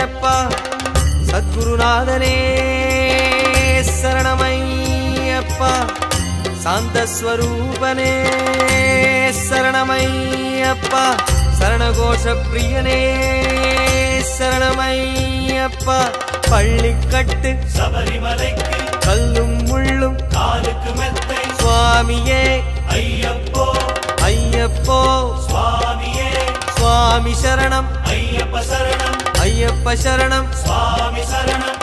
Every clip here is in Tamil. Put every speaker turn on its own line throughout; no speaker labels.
சரணமையப்பா சத்குருநாதனே சரணமையப்பா சாந்தஸ்வரூபனே சரணமையப்பா சரணகோஷ பிரியனே சரணமையப்பா பள்ளிக்கட்டு
சபரிமலைக்கு
கல்லும் முள்ளும்
காலுக்கு மெத்தை
சுவாமியே
ஐயப்போ
ஐயப்போ
சுவாமியே
சுவாமி சரணம்
ஐயப்ப சரணம்
ஐயப்ப சரணம்
சுவாமி சரணம்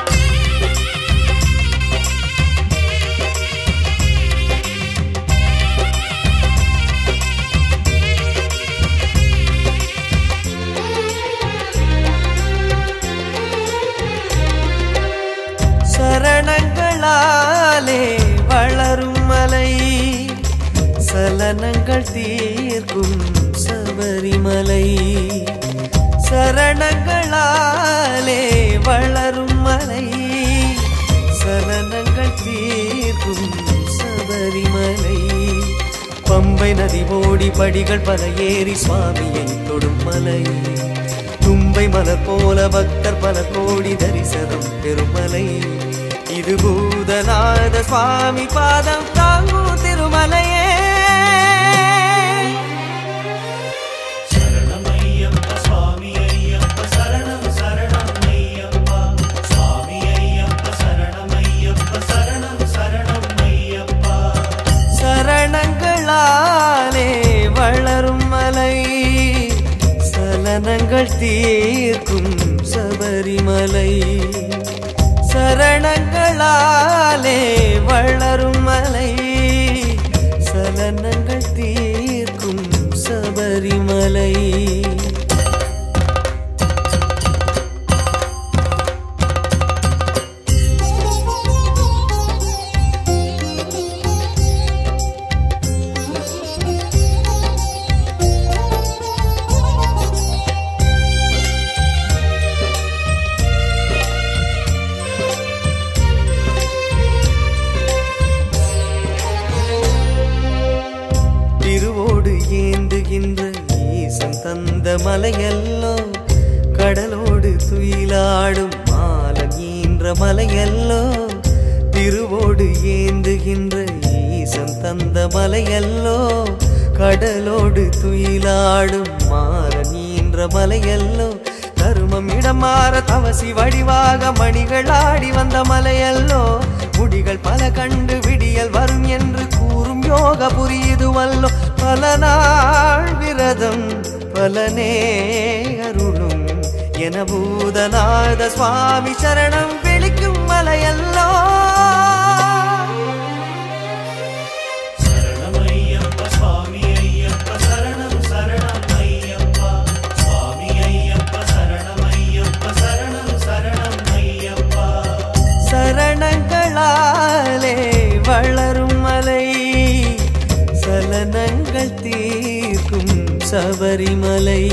சரணங்களாலே வளரும் மலை சலனங்கள் தீர்க்கும் சபரிமலை சரணங்களாலே வளரும் மலை சலனங்கள் தீர்க்கும் சபரிமலை பம்பை நதி ஓடி படிகள் பல ஏறி சுவாமியை தொடும் மலை தும்பை மலர் போல பக்தர் பல கோடி தரிசனம் பெருமலை இது பூதநாத சுவாமி பாதம் தாங்கும் திருமலையே
சரணம் ஐயப்ப சுவாமி ஐயப்ப சரணம் சரணம் ஐயப்பா சுவாமி ஐயப்ப சரணம் ஐயப்ப சரணம் சரணம் ஐயப்பா
சரணங்களாலே வளரும் மலை சலனங்கள் தீர்க்கும் சபரிமலை சரணங்களாலே வளரும் மலை சலனங்கள் தீர்க்கும் சபரிமலை திருவோடு ஏந்துகின்ற ஈசன் தந்த மலையல்லோ கடலோடு துயிலாடும் மாலம் ஈன்ற மலையல்லோ திருவோடு ஏந்துகின்ற ஈசன் தந்த மலையல்லோ கடலோடு துயிலாடும் மாலம் ஈன்ற மலையல்லோ தருமம் இடமாற தவசி வடிவாக மணிகள் ஆடி வந்த மலையல்லோ முடிகள் பல கண்டு விடியல் வரும் என்று கூறும் யோக புரியுது வல்லோ பல நாள் விரதம் பலனே அருளும் என பூதநாத சுவாமி சரணம் விழிக்கும் மலையல்லோ
சரணம் ஐயப்ப சுவாமி ஐயப்ப சரணம் சரணம் ஐயப்பா சுவாமி ஐயப்ப சரணம் ஐயப்ப சரணம் சரணம் ஐயப்பா
சரணங்களாலே வளரும் மலை சலனங்கள் தீர்க்கும் சபரிமலை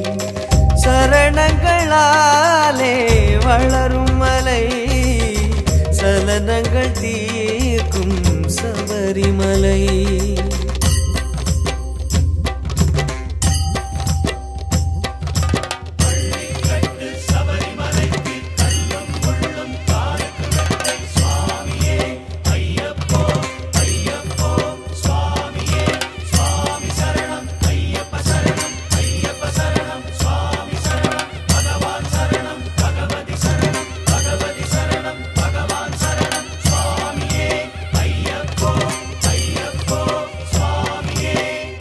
சரணங்களாலே வளரும் மலை சலனங்கள் தீர்க்கும் சபரிமலை
கட்டு சபரிமலைக்கு கல்லும் முள்ளும் காலுக்கு மெத்தை சுவாமியே ஐயப்போ ஐயப்போ சுவாமியே சுவாமி சரணம் ஐயப்ப சரணம் ஐயப்ப சரணம் சுவாமி சரணம் பகவான் சரணம் பகவதி சரணம் பகவதி சரணம் பகவான் சரணம் சுவாமியே ஐயப்போ ஐயப்போ சுவாமியே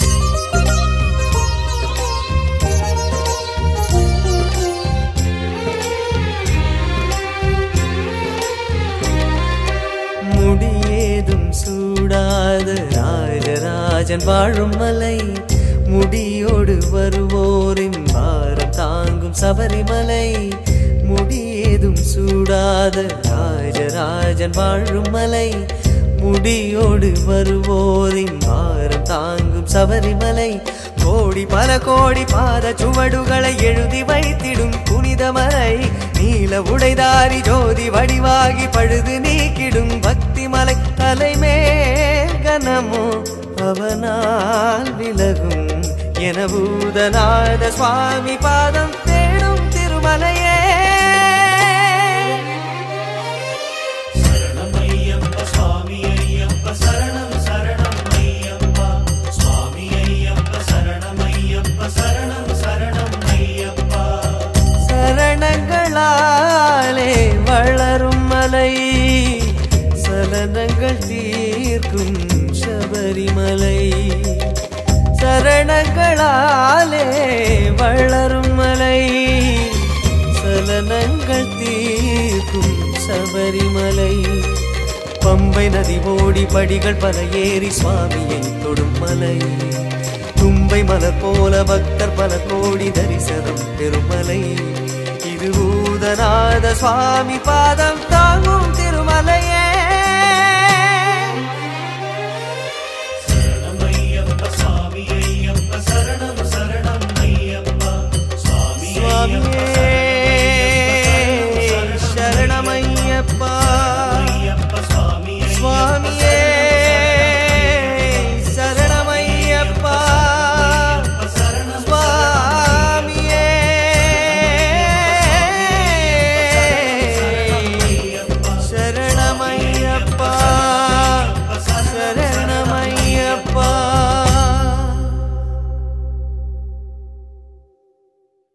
முடியேதும் சூடாத ராஜராஜன் வாழும் மலை முடியோடு வருவோரின் பாரம் தாங்கும் சபரிமலை முடியேதும் சூடாத ராஜராஜன் வாழும் மலை முடியோடு வருவோரின் பாரம் தாங்கும் சபரிமலை கோடி பல கோடி பாத சுவடுகளை எழுதி வைத்திடும் புனிதமலை நீல உடைதாரி ஜோதி வடிவாகி பழுது நீக்கிடும் பக்தி மலை தலைமேல் கனமோ அவனால் விலகும் என பூதநாத சுவாமி பாதம் தேடும் திருமலையே மலை சரணங்களாலே வளரும் மலை சலனங்கள் தீர்க்கும் சபரிமலை பம்பை நதி ஓடி படிகள் பல ஏறி சுவாமியை தொடும் மலை தும்பை மலர் போல பக்தர் பல கோடி தரிசனம் பெருமலை இது பூதநாத சுவாமி பாதம் தாங்கும் திருமலையே